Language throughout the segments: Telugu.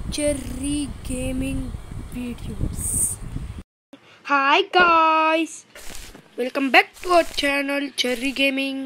Cherry Gaming videos hi guys welcome back to our channel Cherry Gaming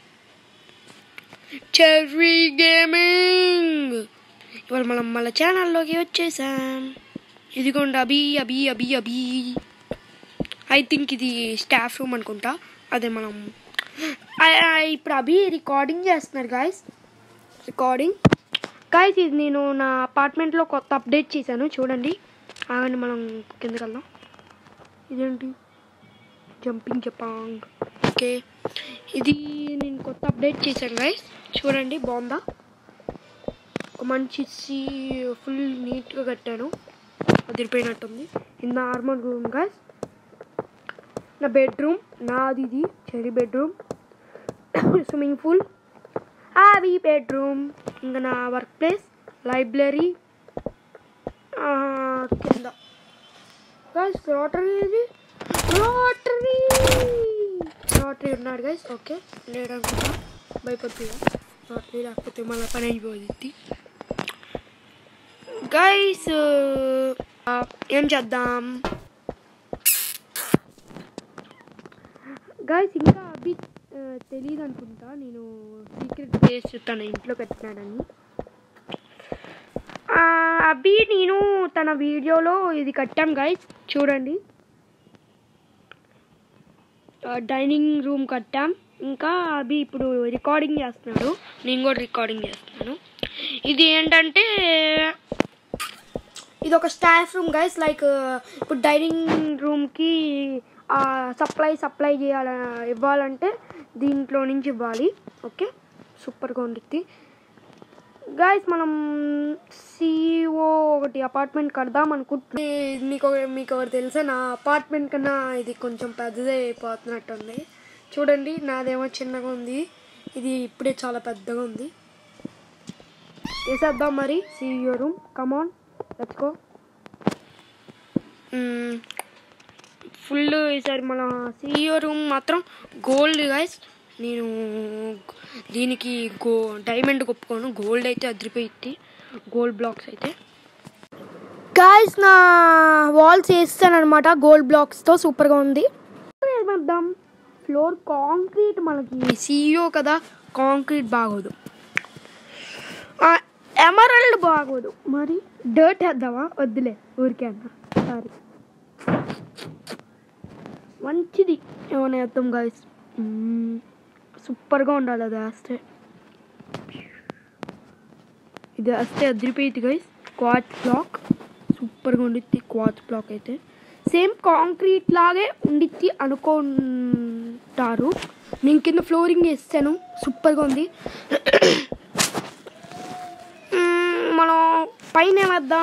Cherry Gaming ఇవాళ మనం మన ఛానల్లోకి వచ్చేసాం ఇదిగోండి అభి అభి అభి అభి ఐ థింక్ ఇది స్టాఫ్ రూమ్ అనుకుంటా అదే మనం ఆ- ఆ, ఇప్పుడు అభి రికార్డింగ్ చేస్తున్నారు గాయస్ రికార్డింగ్ గాయస్ ఇది నేను నా అపార్ట్మెంట్లో కొత్త అప్డేట్ చేశాను చూడండి ఆగండి మనం కిందకి వెళ్దాం ఇదేంటి జంపింగ్ జపాంగ్ ఓకే ఇది నేను కొత్త అప్డేట్ చేశాను గాయస్ చూడండి బాగుందా ఒక మంచి ఫుల్ నీట్గా కట్టాను అదిరిపోయినట్టుంది ఇది నా నార్మల్ రూమ్ గాయస్ నా బెడ్రూమ్ నాది ఇది చెరీ బెడ్రూమ్ స్విమ్మింగ్ పూల్ అవి బెడ్రూమ్ ఇంకా నా వర్క్ ప్లేస్ లైబ్రరీ కింద గైస్ రోటరీ ఇది రోటరీ రోటరీ ఉన్నాడు గైస్ ఓకే లేడు అనుకుంటా భయపడుతుందా రోటరీ లేకపోతే మళ్ళీ పని అయిపోతుంది గైస్ ఏం చేద్దాం గైస్ ఇంకా అభి తెలియదు అనుకుంటా నేను సీక్రెట్ ప్లేస్ తన ఇంట్లో పెట్టినాడని ఆ, అభి నేను తన వీడియోలో ఇది కట్టాం గైస్ చూడండి డైనింగ్ రూమ్ కట్టాం ఇంకా అభి ఇప్పుడు రికార్డింగ్ చేస్తున్నాడు నేను కూడా రికార్డింగ్ చేస్తున్నాను ఇది ఏంటంటే ఇది ఒక స్టాఫ్ రూమ్ గైస్ లైక్ ఇప్పుడు డైనింగ్ రూమ్కి సప్లై సప్లై చేయాల ఇవ్వాలంటే దీంట్లో నుంచి ఇవ్వాలి ఓకే సూపర్గా ఉంటుంది గైస్ మనం సిఓ ఒకటి అపార్ట్మెంట్ కడదాం అనుకుంటున్నా మీకు ఒక- మీకు ఒకటి తెలుసా నా అపార్ట్మెంట్ కన్నా ఇది కొంచెం పెద్దదే అయిపోతున్నట్టుంది చూడండి నాదేమో చిన్నగా ఉంది ఇది ఇప్పుడే చాలా పెద్దగా ఉంది వేసేద్దాం మరి CEO room come on let's go full ఈసారి మన సిఇఓ రూమ్ మాత్రం గోల్డ్ గైస్ నేను దీనికి గో డైమండ్ ఒప్పుకోను గోల్డ్ అయితే అదిరిపోయింది గోల్డ్ బ్లాక్స్ అయితే గాయస్ నా వాల్స్ వేస్తాను అనమాట గోల్డ్ బ్లాక్స్తో సూపర్గా ఉంది ఏమేద్దాం ఫ్లోర్ కాంక్రీట్ మనకి సిఇఓ కదా కాంక్రీట్ బాగోదు ఎమరల్డ్ బాగోదు మరి డర్ట్ వేద్దామా వద్దులే ఊరికే అన్న సారీ మంచిది ఏమైనా వేద్దాం గాయస్ సూపర్గా ఉండాలి అది వేస్తే ఇది వేస్తే అదిరిపోయింది గైస్ క్వాచ్ బ్లాక్ సూపర్గా ఉండిద్ది క్వాచ్ బ్లాక్ అయితే సేమ్ కాంక్రీట్ లాగే ఉండిద్ది అనుకుంటారు నేను కింద ఫ్లోరింగ్ వేస్తాను సూపర్గా ఉంది మ్మ్, మనం పైన ఏమేద్దాం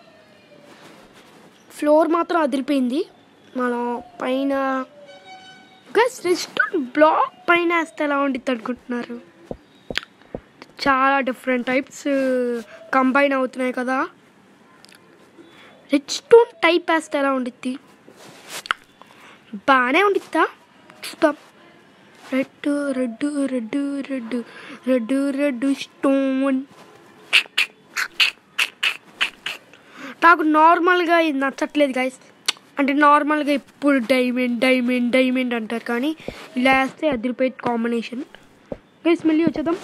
ఫ్లోర్ మాత్రం అదిరిపోయింది మనం పైన గస్ రెస్టారెంట్ బ్లాక్ పైన వేస్తే ఎలా ఉండిద్ది అనుకుంటున్నారు చాలా డిఫరెంట్ టైప్స్ కంబైన్ అవుతున్నాయి కదా రెడ్ స్టోన్ టైప్ వేస్తే ఎలా ఉండిద్ది బాగానే ఉండిద్దా చూద్దాం red red red red red redstone నాకు నార్మల్గా ఇది నచ్చట్లేదు గైస్ అంటే నార్మల్గా ఎప్పుడు డైమండ్ డైమండ్ డైమండ్ అంటారు కానీ ఇలా వేస్తే అదిరిపోయి కాంబినేషన్ గైస్ మళ్ళీ వచ్చేద్దాం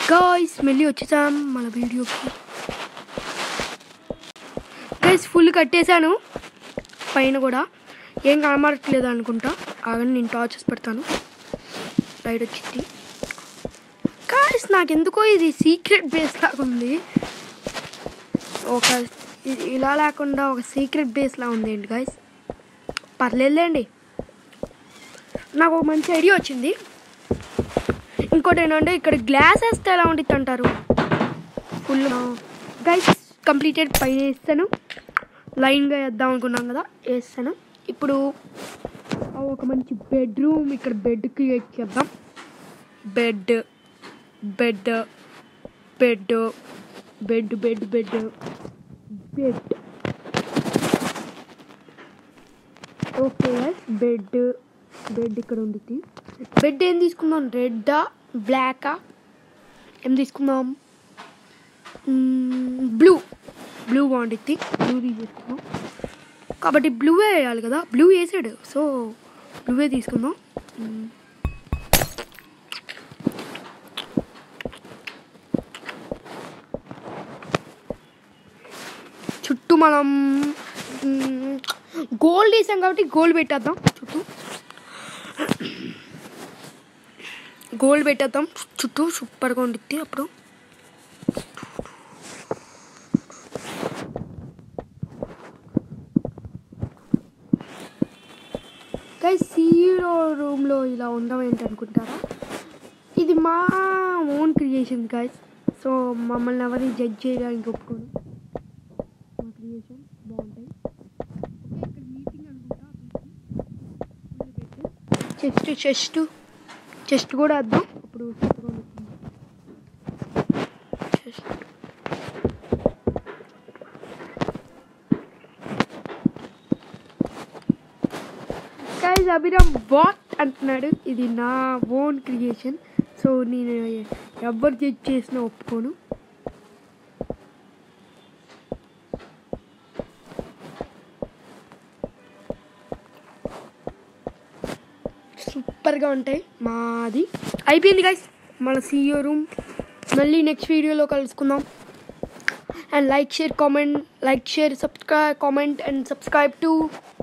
గాయస్ మళ్ళీ వచ్చేసాం మన వీడియోకి గైస్ ఫుల్ కట్టేశాను పైన కూడా ఏం కనబడట్లేదు అనుకుంటా ఆగని నేను టార్చెస్ పెడతాను లైట్ వచ్చింది గాయస్ నాకు ఎందుకో ఇది సీక్రెట్ బేస్ లాగా ఉంది ఒక ఇది ఇలా లేకుండా ఒక సీక్రెట్ బేస్ లా ఉంది ఏంటి గాయస్ పర్లేదులేండి నాకు ఒక మంచి ఐడియా వచ్చింది ఇంకోటి ఏంటంటే ఇక్కడ గ్లాస్ వేస్తే ఎలా ఉంటుంది అంటారు ఫుల్ గైస్ కంప్లీటెడ్ పైన వేస్తాను లైన్గా వేద్దాం అనుకున్నాం కదా వేస్తాను ఇప్పుడు ఆ ఒక మంచి బెడ్రూమ్ ఇక్కడ బెడ్ క్రియేట్ చేద్దాం bed bed bed bed bed bed bed okay bed bed ఇక్కడ ఉంది బెడ్ ఏం తీసుకుందాం రెడ్డా బ్లాకా ఏం తీసుకుందాం బ్లూ బ్లూ బాగుంటుంది బ్లూ తీసుకుందాం కాబట్టి బ్లూ వేయాలి కదా బ్లూ వేసాడు సో బ్లూవే తీసుకుందాం మ్మ్. చుట్టూ మనం గోల్డ్ వేసాం కాబట్టి గోల్డ్ పెట్టేద్దాం చుట్టూ గోల్డ్ పెట్టేద్దాం చుట్టూ సూపర్గా ఉండిద్ది అప్పుడు గైస్ హీరో రూమ్లో ఇలా ఉండడం ఏంటి అనుకుంటారా ఇది మా ఓన్ క్రియేషన్ గైస్ సో మమ్మల్ని ఎవరిని జడ్జ్ చేయడానికి ఒప్పుకోను మా క్రియేషన్ బాగుంటాయి చెస్ట్ చెస్ట్ చెస్ట్ కూడా వేద్దాం ఇప్పుడు చెస్ట్ గైజ్ అభిరామ్ వాట్ అంటున్నాడు ఇది నా ఓన్ క్రియేషన్ సో నేను ఎవరు జడ్జ్ చేసినా ఒప్పుకోను సూపర్గా ఉంటాయి మాది అయిపోయింది గైస్ మన సీఈఓ రూమ్ మళ్ళీ నెక్స్ట్ వీడియోలో కలుసుకుందాం and like share comment like share subscribe comment and subscribe to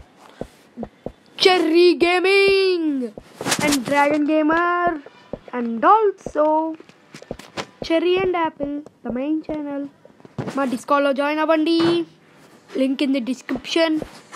Cherry Gaming and Dragon Gamer and also Cherry and Apple, the main channel. మా డిస్కాల్లో జాయిన్ అవ్వండి లింక్ ఇన్ ది డిస్క్రిప్షన్